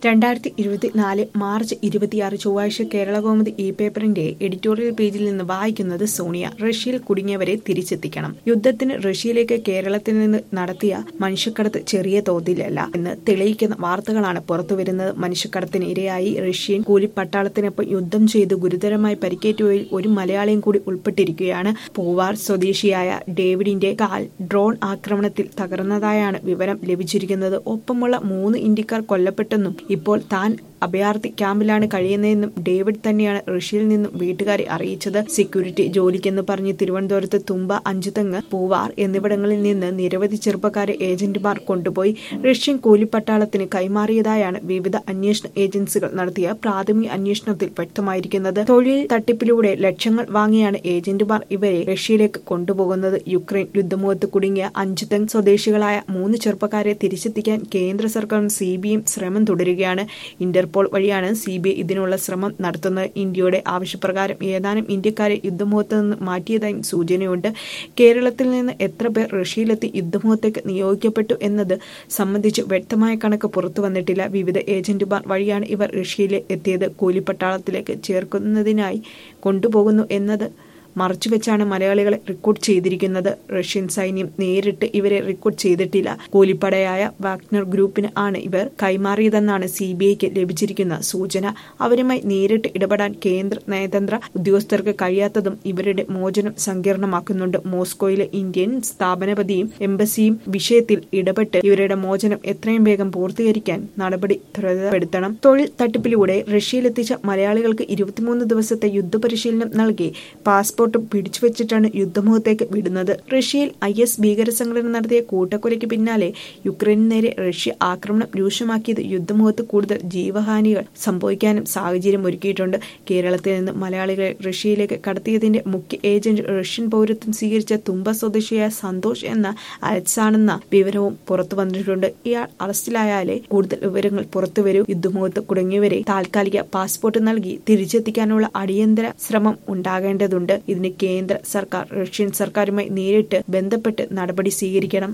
രണ്ടായിരത്തി ഇരുപത്തിനാല് മാർച്ച് ഇരുപത്തിയാറ് ചൊവ്വാഴ്ച കേരളകൗമുദി ഇ പേപ്പറിന്റെ എഡിറ്റോറിയൽ പേജിൽ നിന്ന് വായിക്കുന്നത് സോണിയ റഷ്യയിൽ കുടുങ്ങിയവരെ തിരിച്ചെത്തിക്കണം യുദ്ധത്തിന് റഷ്യയിലേക്ക് കേരളത്തിൽ നിന്ന് നടത്തിയ മനുഷ്യക്കടത്ത് ചെറിയ തോതിലല്ല എന്ന് തെളിയിക്കുന്ന വാർത്തകളാണ് പുറത്തുവരുന്നത് മനുഷ്യക്കടത്തിന് ഇരയായി റഷ്യൻ കൂലിപ്പട്ടാളത്തിനൊപ്പം യുദ്ധം ചെയ്ത് ഗുരുതരമായി പരിക്കേറ്റവരിൽ ഒരു മലയാളിയും കൂടി ഉൾപ്പെട്ടിരിക്കുകയാണ് പൂവാർ സ്വദേശിയായ ഡേവിഡിന്റെ കാൽ ഡ്രോൺ ആക്രമണത്തിൽ തകർന്നതായാണ് വിവരം ലഭിച്ചിരിക്കുന്നത് ഒപ്പമുള്ള മൂന്ന് ഇന്ത്യക്കാർ കൊല്ലപ്പെട്ടെന്നും ഇപ്പോൾ താൻ അഭയാർത്ഥി ക്യാമ്പിലാണ് കഴിയുന്നതെന്നും ഡേവിഡ് തന്നെയാണ് റഷ്യയിൽ നിന്നും വീട്ടുകാരെ അറിയിച്ചത് സെക്യൂരിറ്റി ജോലിക്കെന്ന് പറഞ്ഞ് തിരുവനന്തപുരത്ത് തുമ്പ അഞ്ചുതെങ്ങ് പൂവാർ എന്നിവിടങ്ങളിൽ നിന്ന് നിരവധി ചെറുപ്പക്കാരെ ഏജന്റുമാർ കൊണ്ടുപോയി റഷ്യൻ കൂലിപ്പട്ടാളത്തിന് കൈമാറിയതായാണ് വിവിധ അന്വേഷണ ഏജൻസികൾ നടത്തിയ പ്രാഥമിക അന്വേഷണത്തിൽ വ്യക്തമായിരിക്കുന്നത് തൊഴിൽ തട്ടിപ്പിലൂടെ ലക്ഷങ്ങൾ വാങ്ങിയാണ് ഏജന്റുമാർ ഇവരെ റഷ്യയിലേക്ക് കൊണ്ടുപോകുന്നത് യുക്രൈൻ യുദ്ധമുഖത്ത് കുടുങ്ങിയ അഞ്ചുതെങ് സ്വദേശികളായ മൂന്ന് ചെറുപ്പക്കാരെ തിരിച്ചെത്തിക്കാൻ കേന്ദ്ര സർക്കാരും സി ബി ഐയും ശ്രമം തുടരുകയാണ് ഇന്റർപോൾ വഴിയാണ് സി ബി ഐ ഇതിനുള്ള ശ്രമം നടത്തുന്നത് ഇന്ത്യയുടെ ആവശ്യപ്രകാരം ഏതാനും ഇന്ത്യക്കാരെ യുദ്ധമുഖത്ത് നിന്ന് മാറ്റിയതായും സൂചനയുണ്ട് കേരളത്തിൽ നിന്ന് എത്ര പേർ റഷ്യയിലെത്തി യുദ്ധമുഖത്തേക്ക് നിയോഗിക്കപ്പെട്ടു എന്നത് സംബന്ധിച്ച് വ്യക്തമായ കണക്ക് പുറത്തു വന്നിട്ടില്ല വിവിധ ഏജന്റുമാർ വഴിയാണ് ഇവർ റഷ്യയിൽ എത്തിയത് കൂലിപ്പട്ടാളത്തിലേക്ക് ചേർക്കുന്നതിനായി കൊണ്ടുപോകുന്നു എന്നത് മറച്ചുവെച്ചാണ് മലയാളികളെ റിക്രൂട്ട് ചെയ്തിരിക്കുന്നത് റഷ്യൻ സൈന്യം നേരിട്ട് ഇവരെ റിക്രൂട്ട് ചെയ്തിട്ടില്ല കൂലിപ്പടയായ വാഗ്നർ ഗ്രൂപ്പിന് ആണ് ഇവർ കൈമാറിയതെന്നാണ് സി ബി ഐക്ക് ലഭിച്ചിരിക്കുന്ന സൂചന അവരുമായി നേരിട്ട് ഇടപെടാൻ കേന്ദ്ര നയതന്ത്ര ഉദ്യോഗസ്ഥർക്ക് കഴിയാത്തതും ഇവരുടെ മോചനം സങ്കീർണമാക്കുന്നുണ്ട് മോസ്കോയിലെ ഇന്ത്യൻ സ്ഥാപനപതിയും എംബസിയും വിഷയത്തിൽ ഇടപെട്ട് ഇവരുടെ മോചനം എത്രയും വേഗം പൂർത്തീകരിക്കാൻ നടപടി ത്വരിതപ്പെടുത്തണം തൊഴിൽ തട്ടിപ്പിലൂടെ റഷ്യയിലെത്തിച്ച മലയാളികൾക്ക് ഇരുപത്തിമൂന്ന് ദിവസത്തെ യുദ്ധപരിശീലനം നൽകി പാസ്പോർട്ടും പിടിച്ചുവെച്ചിട്ടാണ് യുദ്ധമുഖത്തേക്ക് വിടുന്നത് റഷ്യയിൽ ഐ എസ് ഭീകര സംഘടന നടത്തിയ കൂട്ടക്കൊലയ്ക്ക് പിന്നാലെ യുക്രൈനു നേരെ റഷ്യ ആക്രമണം രൂക്ഷമാക്കിയത് യുദ്ധമുഖത്ത് കൂടുതൽ ജീവഹാനികൾ സംഭവിക്കാനും സാഹചര്യം ഒരുക്കിയിട്ടുണ്ട് കേരളത്തിൽ നിന്ന് മലയാളികളെ റഷ്യയിലേക്ക് കടത്തിയതിന്റെ മുഖ്യ ഏജന്റ് റഷ്യൻ പൗരത്വം സ്വീകരിച്ച തുമ്പ സ്വദേശിയായ സന്തോഷ് എന്ന അലക്സാണെന്ന വിവരവും പുറത്തു വന്നിട്ടുണ്ട് ഇയാൾ അറസ്റ്റിലായാലേ കൂടുതൽ വിവരങ്ങൾ പുറത്തുവരൂ യുദ്ധമുഖത്ത് കുടുങ്ങിയവരെ താൽക്കാലിക പാസ്പോർട്ട് നൽകി തിരിച്ചെത്തിക്കാനുള്ള അടിയന്തര ശ്രമം ഉണ്ടാകേണ്ടതുണ്ട് ഇതിന് കേന്ദ്ര സർക്കാർ റഷ്യൻ സർക്കാരുമായി നേരിട്ട് ബന്ധപ്പെട്ട് നടപടി സ്വീകരിക്കണം